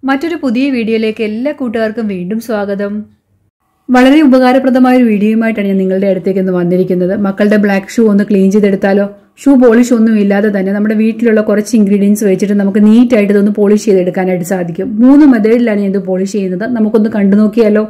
മറ്റൊരു പുതിയ വീഡിയോയിലേക്ക് എല്ലാ കൂട്ടുകാർക്കും വീണ്ടും സ്വാഗതം വളരെ ഉപകാരപ്രദമായ ഒരു വീഡിയോയുമായിട്ടാണ് ഞാൻ നിങ്ങളുടെ അടുത്തേക്ക് ഇന്ന് വന്നിരിക്കുന്നത് മക്കളുടെ ബ്ലാക്ക് ഷൂ ഒന്ന് ക്ലീൻ ചെയ്തെടുത്താലോ ഷൂ പോളിഷ് ഒന്നും ഇല്ലാതെ തന്നെ നമ്മുടെ വീട്ടിലുള്ള കുറച്ച് ഇൻഗ്രീഡിയൻസ് വെച്ചിട്ട് നമുക്ക് നീറ്റായിട്ട് ഇതൊന്ന് പോളിഷ് ചെയ്തെടുക്കാനായിട്ട് സാധിക്കും മൂന്ന് മെത്തേഡിലാണ് ഞാൻ ഇത് പോളിഷ് ചെയ്യുന്നത് നമുക്കൊന്ന് കണ്ടു നോക്കിയാലോ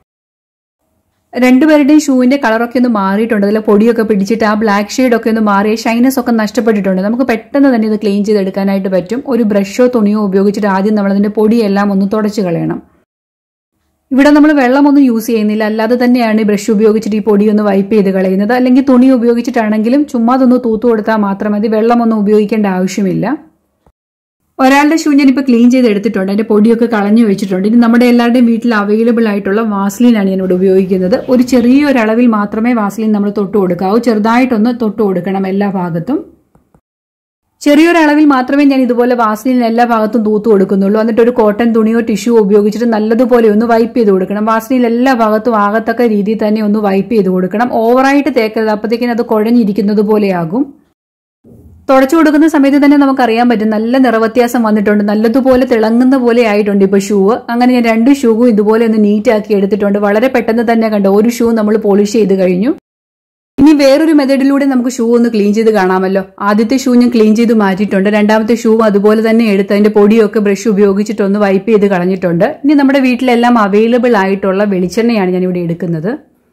രണ്ടുപേരുടെയും ഷൂവിന്റെ കളറൊക്കെ ഒന്ന് മാറിയിട്ടുണ്ട് അതിൽ പൊടിയൊക്കെ പിടിച്ചിട്ട് ആ ബ്ലാക്ക് ഷെയ്ഡ് ഒക്കെ ഒന്ന് മാറിയ ഷൈനസ് ഒക്കെ നഷ്ടപ്പെട്ടിട്ടുണ്ട് നമുക്ക് പെട്ടെന്ന് തന്നെ ഇത് ക്ലീൻ ചെയ്തെടുക്കാനായിട്ട് പറ്റും ഒരു ബ്രഷോ തുണിയോ ഉപയോഗിച്ചിട്ട് ആദ്യം നമ്മൾ അതിന്റെ പൊടിയെല്ലാം ഒന്ന് തുടച്ചു കളയണം ഇവിടെ നമ്മൾ വെള്ളമൊന്നും യൂസ് ചെയ്യുന്നില്ല അല്ലാതെ തന്നെയാണ് ഈ ബ്രഷ് ഉപയോഗിച്ചിട്ട് ഈ പൊടി ഒന്ന് വൈപ്പ് ചെയ്ത് കളയുന്നത് അല്ലെങ്കിൽ തുണി ഉപയോഗിച്ചിട്ടാണെങ്കിലും ചുമ്മാ അതൊന്ന് തൂത്തു കൊടുത്താൽ മാത്രം മതി വെള്ളമൊന്നും ഉപയോഗിക്കേണ്ട ആവശ്യമില്ല ഒരാളുടെ ഷൂ ഞാനിപ്പോൾ ക്ലീൻ ചെയ്ത് എടുത്തിട്ടുണ്ട് അതിന്റെ പൊടിയൊക്കെ കളഞ്ഞു വെച്ചിട്ടുണ്ട് ഇനി നമ്മുടെ എല്ലാവരുടെയും വീട്ടിൽ അവൈലബിൾ ആയിട്ടുള്ള വാസ്ലിനാണ് ഞാൻ ഇവിടെ ഉപയോഗിക്കുന്നത് ഒരു ചെറിയൊരളവിൽ മാത്രമേ വാസ്ലിൻ നമ്മൾ തൊട്ട് കൊടുക്കാവൂ ചെറുതായിട്ടൊന്ന് തൊട്ട് കൊടുക്കണം എല്ലാ ഭാഗത്തും ചെറിയൊരളവിൽ മാത്രമേ ഞാൻ ഇതുപോലെ വാസ്ലിൻ എല്ലാ ഭാഗത്തും തൂത്തു കൊടുക്കുന്നുള്ളൂ എന്നിട്ട് ഒരു കോട്ടൺ തുണിയോ ടിഷ്യോ ഉപയോഗിച്ചിട്ട് നല്ലതുപോലെ ഒന്ന് വൈപ്പ് ചെയ്ത് കൊടുക്കണം വാസ്ലിൻ എല്ലാ ഭാഗത്തും ആകത്തക്ക രീതിയിൽ തന്നെ ഒന്ന് വൈപ്പ് ചെയ്ത് കൊടുക്കണം ഓവറായിട്ട് തേക്കരുത് അപ്പോഴത്തേക്കിനും അത് കുഴഞ്ഞിരിക്കുന്നത് പോലെയാകും തുടച്ചു കൊടുക്കുന്ന സമയത്ത് തന്നെ നമുക്കറിയാൻ പറ്റും നല്ല നിറവ്യത്യാസം വന്നിട്ടുണ്ട് നല്ലതുപോലെ തിളങ്ങുന്ന പോലെ ആയിട്ടുണ്ട് ഇപ്പോൾ ഷൂ അങ്ങനെ ഞാൻ രണ്ട് ഷൂവും ഇതുപോലെ ഒന്ന് നീറ്റ് ആക്കി എടുത്തിട്ടുണ്ട് വളരെ പെട്ടെന്ന് തന്നെ കണ്ടോ ഒരു ഷൂ നമ്മൾ പോളിഷ് ചെയ്ത് കഴിഞ്ഞു ഇനി വേറൊരു മെത്തേഡിലൂടെ നമുക്ക് ഷൂ ഒന്ന് ക്ലീൻ ചെയ്ത് കാണാമല്ലോ ആദ്യത്തെ ഷൂ ഞാൻ ക്ലീൻ ചെയ്ത് മാറ്റിയിട്ടുണ്ട് രണ്ടാമത്തെ ഷൂ അതുപോലെ തന്നെ എടുത്ത് അതിന്റെ പൊടിയൊക്കെ ബ്രഷ് ഉപയോഗിച്ചിട്ട് ഒന്ന് വൈപ്പ് ചെയ്ത് കളഞ്ഞിട്ടുണ്ട് ഇനി നമ്മുടെ വീട്ടിലെല്ലാം അവൈലബിൾ ആയിട്ടുള്ള വെളിച്ചെണ്ണയാണ് ഞാൻ ഇവിടെ എടുക്കുന്നത്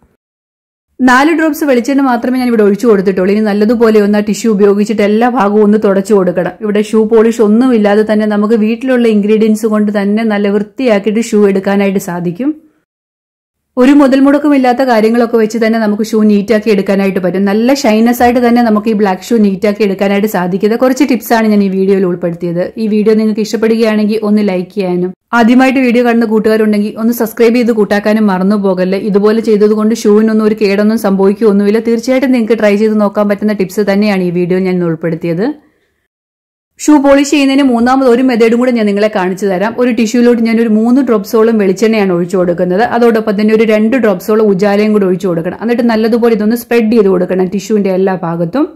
നാല് ഡ്രോപ്സ് വെളിച്ചെണ്ണ മാത്രമേ ഞാൻ ഇവിടെ ഒഴിച്ചു കൊടുത്തിട്ടുള്ളൂ ഇനി നല്ലതുപോലെ ഒന്ന് ടിഷ്യൂ ഉപയോഗിച്ചിട്ട് എല്ലാ ഭാഗവും ഒന്ന് തുടച്ചു കൊടുക്കണം ഇവിടെ ഷൂ പോളിഷ് ഒന്നും ഇല്ലാതെ തന്നെ നമുക്ക് വീട്ടിലുള്ള ഇൻഗ്രീഡിയൻസ് കൊണ്ട് തന്നെ നല്ല വൃത്തിയാക്കിയിട്ട് ഷൂ എടുക്കാനായിട്ട് സാധിക്കും ഒരു മുതൽ മുടക്കമില്ലാത്ത കാര്യങ്ങളൊക്കെ വെച്ച് തന്നെ നമുക്ക് ഷൂ നീറ്റാക്കി എടുക്കാനായിട്ട് പറ്റും നല്ല ഷൈനസ് ആയിട്ട് തന്നെ നമുക്ക് ഈ ബ്ലാക്ക് ഷൂ നീറ്റാക്കി എടുക്കാനായിട്ട് സാധിക്കുന്നത് കുറച്ച് ടിപ്സാണ് ഞാൻ ഈ വീഡിയോയിൽ ഉൾപ്പെടുത്തിയത് ഈ വീഡിയോ നിങ്ങൾക്ക് ഇഷ്ടപ്പെടുകയാണെങ്കിൽ ഒന്ന് ലൈക്ക് ചെയ്യാനും ആദ്യമായിട്ട് വീഡിയോ കാണുന്ന കൂട്ടുകാരുണ്ടെങ്കിൽ ഒന്ന് സബ്സ്ക്രൈബ് ചെയ്ത് കൂട്ടാക്കാനും മറന്നു പോകല്ലേ ഇതുപോലെ ചെയ്തതുകൊണ്ട് ഷൂവിനൊന്നും ഒരു കേടൊന്നും സംഭവിക്കുകയൊന്നുമില്ല തീർച്ചയായിട്ടും നിങ്ങൾക്ക് ട്രൈ ചെയ്ത് നോക്കാൻ പറ്റുന്ന ടിപ്സ് തന്നെയാണ് ഈ വീഡിയോ ഞാൻ ഉൾപ്പെടുത്തിയത് ഷൂ പോളിഷ് ചെയ്യുന്നതിന് മൂന്നാമത് ഒരു മെത്തേഡും കൂടെ ഞാൻ നിങ്ങളെ കാണിച്ചു തരാം ഒരു ടിഷ്യൂലോട്ട് ഞാൻ ഒരു മൂന്ന് ഡ്രോപ്സോളം വെളിച്ചെണ്ണയാണ് ഒഴിച്ചു കൊടുക്കുന്നത് അതോടൊപ്പം തന്നെ ഒരു രണ്ട് ഡ്രോപ്സോളം ഉജാലയും കൂടെ ഒഴിച്ചു കൊടുക്കണം എന്നിട്ട് നല്ലതുപോലെ ഇതൊന്ന് സ്പ്രെഡ് ചെയ്ത് കൊടുക്കണം ടിഷ്യൂവിന്റെ എല്ലാ ഭാഗത്തും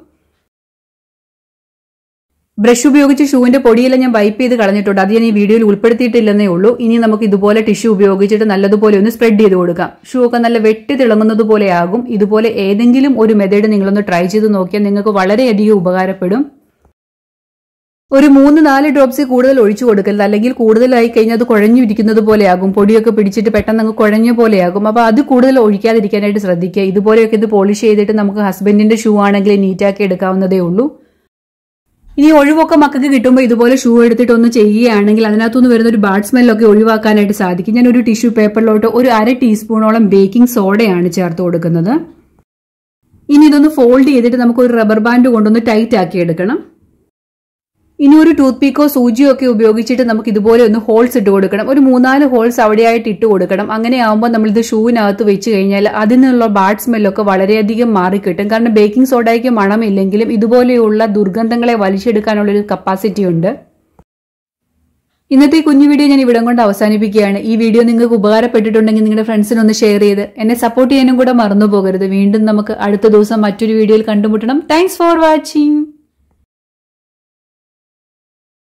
ബ്രഷ് ഉപയോഗിച്ച് ഷൂവിന്റെ പൊടിയെല്ലാം ഞാൻ വൈപ്പ് ചെയ്ത് കളഞ്ഞിട്ടുണ്ട് അത് ഞാൻ ഈ വീഡിയോയിൽ ഉൾപ്പെടുത്തിയിട്ടില്ലെന്നേ ഉള്ളൂ ഇനി നമുക്ക് ഇതുപോലെ ടിഷ്യൂ ഉപയോഗിച്ചിട്ട് നല്ലതുപോലെ ഒന്ന് സ്പ്രെഡ് ചെയ്ത് കൊടുക്കാം ഷൂ ഒക്കെ നല്ല വെട്ടി തിളങ്ങുന്നത് പോലെ ആകും ഇതുപോലെ ഏതെങ്കിലും ഒരു മെത്തേഡ് നിങ്ങളൊന്ന് ട്രൈ ചെയ്ത് നോക്കിയാൽ നിങ്ങൾക്ക് വളരെയധികം ഉപകാരപ്പെടും ഒരു മൂന്ന് നാല് ഡ്രോപ്സ് കൂടുതൽ ഒഴിച്ചു കൊടുക്കരുത് അല്ലെങ്കിൽ കൂടുതലായി കഴിഞ്ഞാൽ അത് കുഴഞ്ഞിരിക്കുന്നത് പോലെയാകും പൊടിയൊക്കെ പിടിച്ചിട്ട് പെട്ടെന്ന് അങ്ങ് കുഴഞ്ഞ പോലെയാകും അപ്പോൾ അത് കൂടുതൽ ഒഴിക്കാതിരിക്കാനായിട്ട് ശ്രദ്ധിക്കുക ഇതുപോലെയൊക്കെ ഇത് പോളിഷ് ചെയ്തിട്ട് നമുക്ക് ഹസ്ബൻഡിന്റെ ഷൂ ആണെങ്കിൽ നീറ്റാക്കി എടുക്കാവുന്നതേ ഉള്ളൂ ഇനി ഒഴിവൊക്കെ മക്കൾക്ക് കിട്ടുമ്പോൾ ഇതുപോലെ ഷൂ എടുത്തിട്ട് ഒന്ന് ചെയ്യുകയാണെങ്കിൽ അതിനകത്തുനിന്ന് വരുന്ന ഒരു ബാഡ് സ്മെല്ലൊക്കെ ഒഴിവാക്കാനായിട്ട് സാധിക്കും ഞാൻ ഒരു ടിഷ്യൂ പേപ്പറിലോട്ട് ഒരു അര ടീസ്പൂണോളം ബേക്കിംഗ് സോഡയാണ് ചേർത്ത് കൊടുക്കുന്നത് ഇനി ഇതൊന്ന് ഫോൾഡ് ചെയ്തിട്ട് നമുക്ക് ഒരു റബ്ബർ ബാൻഡ് കൊണ്ടൊന്ന് ടൈറ്റ് ആക്കി എടുക്കണം ഇനി ഒരു ടൂത്ത് പീക്കോ സൂചിയോ ഒക്കെ ഉപയോഗിച്ചിട്ട് നമുക്ക് ഇതുപോലെ ഒന്ന് ഹോൾസ് ഇട്ട് കൊടുക്കണം ഒരു മൂന്നാല് ഹോൾസ് അവിടെയായിട്ട് ഇട്ട് കൊടുക്കണം അങ്ങനെ ആകുമ്പോൾ നമ്മൾ ഇത് ഷൂവിനകത്ത് വെച്ച് കഴിഞ്ഞാൽ അതിൽ നിന്നുള്ള ബാഡ് സ്മെല്ലൊക്കെ വളരെയധികം മാറിക്കിട്ടും കാരണം ബേക്കിംഗ് സോഡയ്ക്ക് മണമില്ലെങ്കിലും ഇതുപോലെയുള്ള ദുർഗന്ധങ്ങളെ വലിച്ചെടുക്കാനുള്ള ഒരു കപ്പാസിറ്റി ഉണ്ട് ഇന്നത്തെ കുഞ്ഞു വീഡിയോ ഞാൻ ഇവിടം കൊണ്ട് അവസാനിപ്പിക്കുകയാണ് ഈ വീഡിയോ നിങ്ങൾക്ക് ഉപകാരപ്പെട്ടിട്ടുണ്ടെങ്കിൽ നിങ്ങളുടെ ഫ്രണ്ട്സിനൊന്ന് ഷെയർ ചെയ്ത് എന്നെ സപ്പോർട്ട് ചെയ്യാനും കൂടെ മറന്നു പോകരുത് വീണ്ടും നമുക്ക് അടുത്ത ദിവസം മറ്റൊരു വീഡിയോയിൽ കണ്ടുമുട്ടണം താങ്ക്സ് ഫോർ വാച്ചിങ്